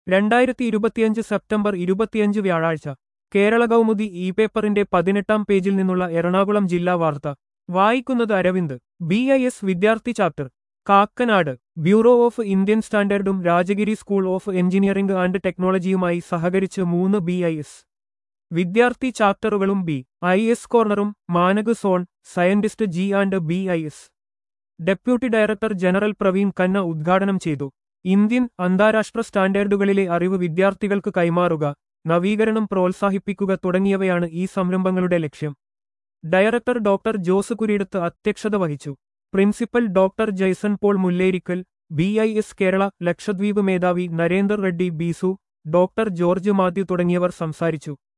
രണ്ടായിരത്തി ഇരുപത്തിയഞ്ച് സെപ്റ്റംബർ ഇരുപത്തിയഞ്ച് വ്യാഴാഴ്ച കേരള കൗമുദി ഇ പേപ്പറിന്റെ പതിനെട്ടാം പേജിൽ നിന്നുള്ള എറണാകുളം ജില്ലാ വാർത്ത വായിക്കുന്നത് അരവിന്ദ് ബി ഐ എസ് വിദ്യാർത്ഥി chapter Kakkanad bureau of Indian സ്റ്റാൻഡേർഡും Rajagiri school of engineering and ടെക്നോളജിയുമായി സഹകരിച്ച് മൂന്ന് ബി ഐ എസ് വിദ്യാർത്ഥി ചാപ്റ്ററുകളും ബി ഐ എസ് കോർണറും Manak zone scientist G and B I S deputy director general Praveen Khanna ഉദ്ഘാടനം ചെയ്തു ഇന്ത്യൻ അന്താരാഷ്ട്ര സ്റ്റാൻഡേർഡുകളിലെ അറിവ് വിദ്യാർത്ഥികൾക്ക് കൈമാറുക നവീകരണം പ്രോത്സാഹിപ്പിക്കുക തുടങ്ങിയവയാണ് ഈ സംരംഭങ്ങളുടെ ലക്ഷ്യം ഡയറക്ടർ ഡോക്ടർ ജോസ് കുരിടത്ത് അധ്യക്ഷത വഹിച്ചു principal doctor Jaison Paul Mullerikkal B I S Kerala Lakshadweep മേധാവി നരേന്ദർ റെഡ്ഡി ബീസു ഡോക്ടർ ജോർജ് മാത്യു തുടങ്ങിയവർ സംസാരിച്ചു